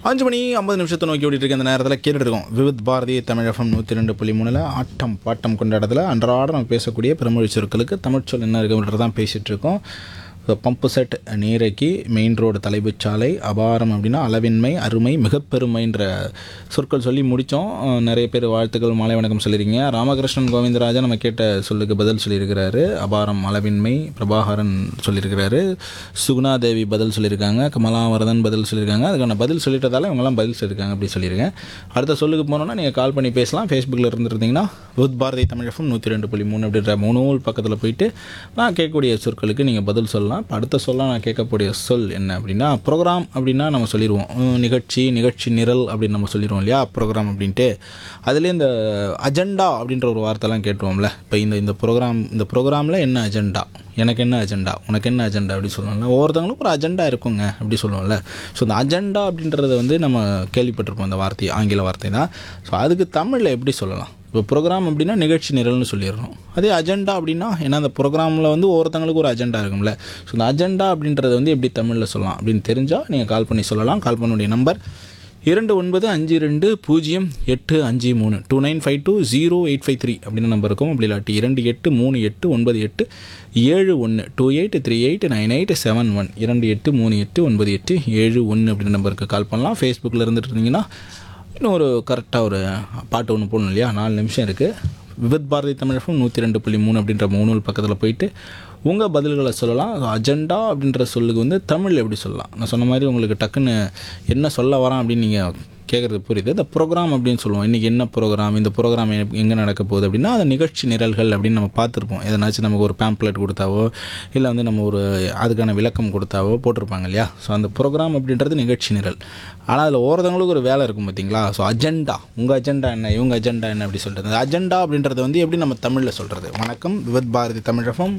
அஞ்சு மணி ஐம்பது நிமிஷத்தை நோக்கி ஓடிட்டு இருக்க இந்த நேரத்தில் கேட்டுட்டு இருக்கோம் விவித் பாரதி தமிழகம் நூற்றி ரெண்டு புள்ளி மூணில் ஆட்டம் பாட்டம் கொண்டாடத்தில் அன்றாடம் நம்ம பேசக்கூடிய பிறமொழி சொற்களுக்கு தமிழ் சொல் என்ன இருக்குன்றது தான் பேசிகிட்டு இருக்கோம் பம்பு செட் நீரைக்கு மெயின் ரோடு தலைப்புச் சாலை அபாரம் அப்படின்னா அளவின்மை அருமை மிகப்பெருமைன்ற சொற்கள் சொல்லி முடித்தோம் நிறைய பேர் வாழ்த்துக்கள் மாலை வணக்கம் சொல்லியிருக்கீங்க ராமகிருஷ்ணன் கோவிந்தராஜன் நம்ம கேட்ட சொல்லுக்கு பதில் சொல்லியிருக்கிறாரு அபாரம் அளவின்மை பிரபாகரன் சொல்லியிருக்கிறாரு சுகுணாதேவி பதில் சொல்லியிருக்காங்க கமலாவரதன் பதில் சொல்லியிருக்காங்க அதுக்கான பதில் சொல்லிட்டதால இவங்கெல்லாம் பதில் சொல்லியிருக்காங்க அப்படி சொல்லியிருக்கேன் அடுத்த சொல்லுக்கு போனோன்னா நீங்கள் கால் பண்ணி பேசலாம் ஃபேஸ்புக்கில் இருந்துருந்தீங்கன்னா வித் பாரதி தமிழகம் நூற்றி ரெண்டு புள்ளி மூணு அப்படின்ற மூணு பக்கத்தில் போயிட்டு நான் கேட்கக்கூடிய சொற்களுக்கு நீங்கள் பதில் சொல்லலாம் இப்போ அடுத்த சொல்ல நான் கேட்கக்கூடிய சொல் என்ன அப்படின்னா ப்ரோக்ராம் அப்படின்னா நம்ம சொல்லிடுவோம் உம், நிகழ்ச்சி நிகழ்ச்சி நிரல் அப்படின்னு நம்ம சொல்லிடுவோம் இல்லையா ப்ரோக்ராம் அப்படின்ட்டு அதுலேயே இந்த அஜெண்டா அப்படின்ற ஒரு வார்த்தைலாம் கேட்டுருவோம்ல இப்போ இந்த இந்த ப்ரோக்ராம் இந்த ப்ரோக்ராமில் என்ன அஜெண்டா எனக்கு என்ன அஜெண்டா உனக்கு என்ன அஜெண்டா அப்படி சொல்லுவோம்ல ஒவ்வொருத்தவங்களுக்கும் ஒரு அஜெண்டா இருக்குங்க அப்படி சொல்லுவோம்ல ஸோ இந்த அஜெண்டா அப்படின்றத வந்து நம்ம கேள்விப்பட்டிருப்போம் அந்த வார்த்தை ஆங்கில வார்த்தை தான் ஸோ அதுக்கு தமிழில் எப்படி சொல்லலாம் இப்போ ப்ரோக்ராம் அப்படின்னா நிகழ்ச்சி நிரல்னு சொல்லிடுறோம் அதே அஜெண்டா அப்படின்னா ஏன்னா அந்த ப்ரோக்ராமில் வந்து ஒவ்வொருத்தங்களுக்கு ஒரு அஜெண்டா இருக்கும்ல ஸோ இந்த அஜெண்டா அப்படின்றத வந்து எப்படி தமிழில் சொல்லலாம் அப்படின்னு தெரிஞ்சால் நீங்கள் கால் பண்ணி சொல்லலாம் கால் பண்ணக்கூடிய நம்பர் இரண்டு ஒன்பது அஞ்சு ரெண்டு பூஜ்ஜியம் எட்டு அஞ்சு மூணு two nine five two zero eight five three அப்படின்னு நம்பர் இருக்கும் அப்படி இல்லாட்டி இரண்டு எட்டு மூணு எட்டு ஒன்பது எட்டு ஏழு ஒன்று two eight three eight nine eight seven one இரண்டு எட்டு மூணு எட்டு ஒன்பது எட்டு ஏழு ஒன்று அப்படின்னு நம்பருக்கு கால் பண்ணலாம் ஃபேஸ்புக்கில் இருந்துட்டு இருந்தீங்கன்னா இன்னும் ஒரு கரெக்டாக ஒரு பாட்டு ஒன்று போடணும் இல்லையா நாலு நிமிஷம் இருக்குது விவித் பாரதி தமிழகம் நூற்றி ரெண்டு புள்ளி மூணு அப்படின்ற மூணு பக்கத்தில் போயிட்டு உங்கள் பதில்களை சொல்லலாம் அஜெண்டா அப்படின்ற சொல்லுக்கு வந்து தமிழ் எப்படி சொல்லலாம் நான் சொன்ன மாதிரி உங்களுக்கு டக்குன்னு என்ன சொல்ல வரேன் அப்படின்னு நீங்கள் கேட்குறது புரியுது இந்த ப்ரோக்ராம் அப்படின்னு சொல்லுவோம் இன்றைக்கி என்ன ப்ரோக்ராம் இந்த ப்ரோக்ராம் எங்கே நடக்க போகுது அப்படின்னா அந்த நிகழ்ச்சி நிரல்கள் அப்படின்னு நம்ம பார்த்துருப்போம் எதனாச்சும் நமக்கு ஒரு பேம்ப்ளெட் கொடுத்தாவோ இல்லை வந்து நம்ம ஒரு அதுக்கான விளக்கம் கொடுத்தாவோ போட்டிருப்பாங்க இல்லையா ஸோ அந்த ப்ரோக்ராம் அப்படின்றது நிகழ்ச்சி நிரல் ஆனால் அதில் ஒவ்வொருத்தவங்களுக்கு ஒரு வேலை இருக்கும் பார்த்தீங்களா ஸோ அஜெண்டா உங்கள் அஜெண்டா என்ன இவங்க அஜெண்டா என்ன அப்படி சொல்கிறது அந்த அஜெண்டா அப்படின்றது வந்து எப்படி நம்ம தமிழில் சொல்கிறது வணக்கம் விவத் பாரதி தமிழகம்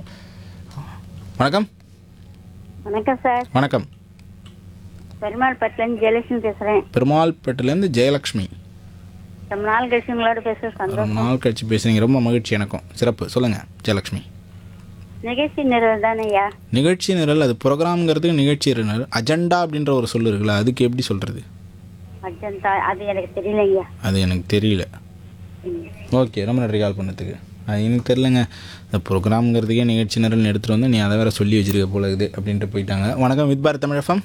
வணக்கம் வணக்கம் சார் வணக்கம் பெருமாள் பட்டிலேருந்து ஜெயலட்சுமி பேசுகிறேன் பெருமாள்பேட்டிலேருந்து ஜெயலக்ஷ்மி ரொம்ப நாள் கழிச்சு உங்களோட பேச சந்தோஷம் ரொம்ப நாள் கழிச்சு பேசுகிறீங்க ரொம்ப மகிழ்ச்சி எனக்கும் சிறப்பு சொல்லுங்கள் ஜெயலக்ஷ்மி நிகழ்ச்சி நிறுவனம் தானே ஐயா நிகழ்ச்சி நிரல் அது ப்ரோக்ராம்ங்கிறதுக்கு நிகழ்ச்சி நிரல் அஜெண்டா அப்படின்ற ஒரு சொல் இருக்குல்ல அதுக்கு எப்படி சொல்கிறது அர்ஜென்டா அது எனக்கு தெரியலைங்கய்யா அது எனக்கு தெரியல ம். ஓகே ரொம்ப நன்றி கால் பண்ணதுக்கு அது எனக்கு தெரிலங்க இந்த ப்ரோக்ராம்ங்கிறதுக்கே நிகழ்ச்சி நிரல் எடுத்துகிட்டு வந்து நீ அதை வேற சொல்லி வச்சிருக்க போல இருக்குது அப்படின்ட்டு போயிட்டாங்க வணக்கம் வித் பாரத் தமிழகம்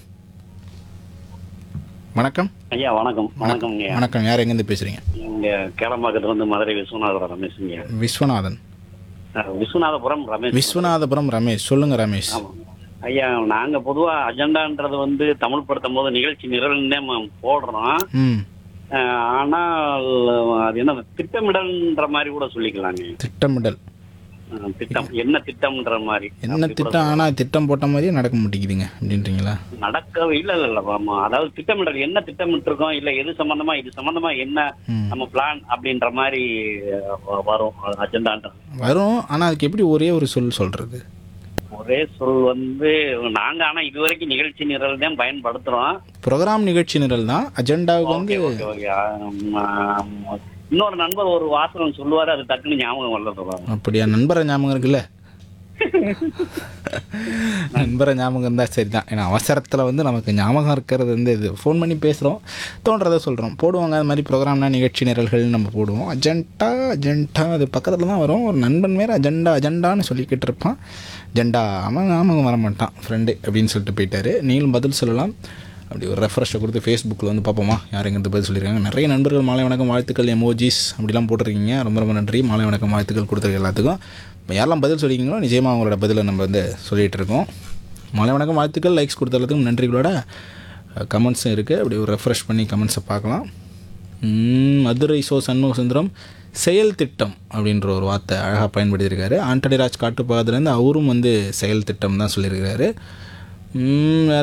வணக்கம் ஐயா வணக்கம் வணக்கம்ங்க வணக்கம் யார் எங்கேருந்து பேசுகிறீங்க இங்க கேளம்பாக்கத்துல இருந்து மதுரை விஸ்வநாதபுரம் ரமேஷ்ங்க விஸ்வநாதன் அஹ் விஸ்வநாதபுரம் ரமேஷ் விஸ்வநாதபுரம் ரமேஷ் சொல்லுங்க ரமேஷ் ஆமா. ஐயா நாங்க பொதுவா அஜெண்டான்றது வந்து தமிழ் படுத்தும் போது நிகழ்ச்சி நிரல்னே ம- போடுறோம் ம் அஹ் ஆனால் அது என்ன திட்டமிடல்ன்ற மாதிரி கூட சொல்லிக்கலாங்க திட்டமிடல் அஹ் திட்டம் என்ன திட்டம்ன்ற மாதிரி என்ன அப்படி கூட திட்டம் ஆனால் திட்டம் போட்ட மாதிரியே நடக்க மாட்டேங்குதுங்க அப்படின்றீங்களா நடக்கவே இல்ல இல்ல இல்ல ஆமா அதாவது திட்டமிடல் என்ன திட்டமிட்டிருக்கோம் இல்ல எது சம்பந்தமா இது சம்பந்தமா என்ன ம். நம்ம பிளான் அப்படின்ற மாதிரி அஹ், வரும் அஜெண்டான்றது வரும் ஆனால் அதுக்கு எப்படி ஒரே ஒரு சொல் சொல்கிறது ஒரே சொல் வந்து நாங்க ஆனா இதுவரைக்கும் நிகழ்ச்சி நிரல் தான் பயன்படுத்துறோம் ப்ரோக்ராம் நிகழ்ச்சி நிரல் தான் அஜெண்டாவுக்கு வந்து ஓகே ஓகே ஓகே ஆம், ஆம். இன்னொரு நண்பர் ஒரு வாசகம் சொல்லுவாரு அது டக்குன்னு ஞாபகம் வரல சொல்லுவாங்க அப்படியா நண்பரை ஞாபகம் இருக்குல்ல நண்பரை ஞாபகம் இருந்தால் சரி தான் ஏன்னா அவசரத்தில் வந்து நமக்கு ஞாபகம் இருக்கிறது வந்து இது ஃபோன் பண்ணி பேசுகிறோம் தோன்றதை சொல்கிறோம் போடுவாங்க அது மாதிரி ப்ரோக்ராம்னா நிகழ்ச்சி நிரல்கள் நம்ம போடுவோம் அஜெண்டா அஜெண்டா அது பக்கத்தில் தான் வரும் ஒரு நண்பன் மேலே அஜெண்டா அஜெண்டான்னு சொல்லிக்கிட்டு இருப்பான் அஜெண்டா அவன் ஞாபகம் வர மாட்டான் ஃப்ரெண்டு அப்படின்னு சொல்லிட்டு போயிட்டாரு நீங்களும் பதில் சொல்லலாம் அப்படி ஒரு ரெஃப்ரெஷை கொடுத்து ஃபேஸ்புக்கில் வந்து பார்ப்போமா யார் எங்கிருந்து பதில் சொல்லியிருக்காங்க நிறைய நண்பர்கள் மாலை வணக்கம் வாழ்த்துக்கள் எமோஜிஸ் அப்படிலாம் போட்டிருக்கீங்க ரொம்ப ரொம்ப நன்றி மாலை வணக்கம் வாழ்த்துக்கள் கொடுத்துருக்க எல்லாத்துக்கும் இப்போ யாரெல்லாம் பதில் சொல்லியிருக்கீங்களோ நிச்சயமாக அவங்களோட பதிலை நம்ம வந்து சொல்லிகிட்டு இருக்கோம் மாலை வணக்கம் வாழ்த்துக்கள் லைக்ஸ் கொடுத்த எல்லாத்துக்கும் நன்றிகளோட கமெண்ட்ஸும் இருக்குது அப்படி ஒரு ரெஃப்ரெஷ் பண்ணி கமெண்ட்ஸை பார்க்கலாம் ம், மதுரை சோ சண்முக சுந்தரம் செயல் திட்டம் அப்படின்ற ஒரு வார்த்தை அழகாக பயன்படுத்தியிருக்காரு ஆண்டனிராஜ் காட்டுப்பாகத்துலேருந்து அவரும் வந்து செயல் திட்டம் தான் சொல்லியிருக்காரு ம், வேற